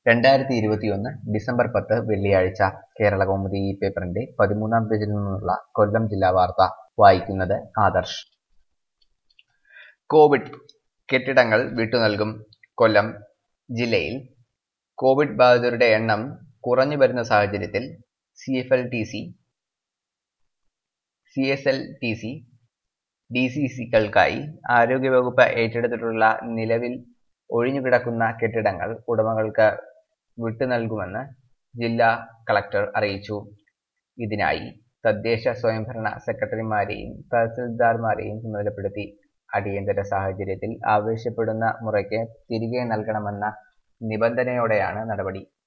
രണ്ടായിരത്തി ഇരുപത്തിയൊന്ന് ഡിസംബർ പത്ത് വെള്ളിയാഴ്ച കേരള കൗമുദി ഈ പേപ്പറിന്റെ പതിമൂന്നാം പേജിൽ നിന്നുള്ള കൊല്ലം ജില്ലാ വാർത്ത വായിക്കുന്നത് ആദർശ് കോവിഡ് കെട്ടിടങ്ങൾ വിട്ടുനൽകും കൊല്ലം ജില്ലയിൽ കോവിഡ് ബാധിതരുടെ എണ്ണം കുറഞ്ഞു വരുന്ന സാഹചര്യത്തിൽ C F L T C C S L T C D C സികൾക്കായി ആരോഗ്യവകുപ്പ് ഏറ്റെടുത്തിട്ടുള്ള നിലവിൽ ഒഴിഞ്ഞുകിടക്കുന്ന കെട്ടിടങ്ങൾ ഉടമകൾക്ക് വിട്ടുനൽകുമെന്ന് ജില്ലാ കളക്ടർ അറിയിച്ചു ഇതിനായി തദ്ദേശ സ്വയംഭരണ സെക്രട്ടറിമാരെയും തഹസിൽദാർമാരെയും ചുമതലപ്പെടുത്തി അടിയന്തര സാഹചര്യത്തിൽ ആവശ്യപ്പെടുന്ന മുറയ്ക്ക് തിരികെ നൽകണമെന്ന നിബന്ധനയോടെയാണ് നടപടി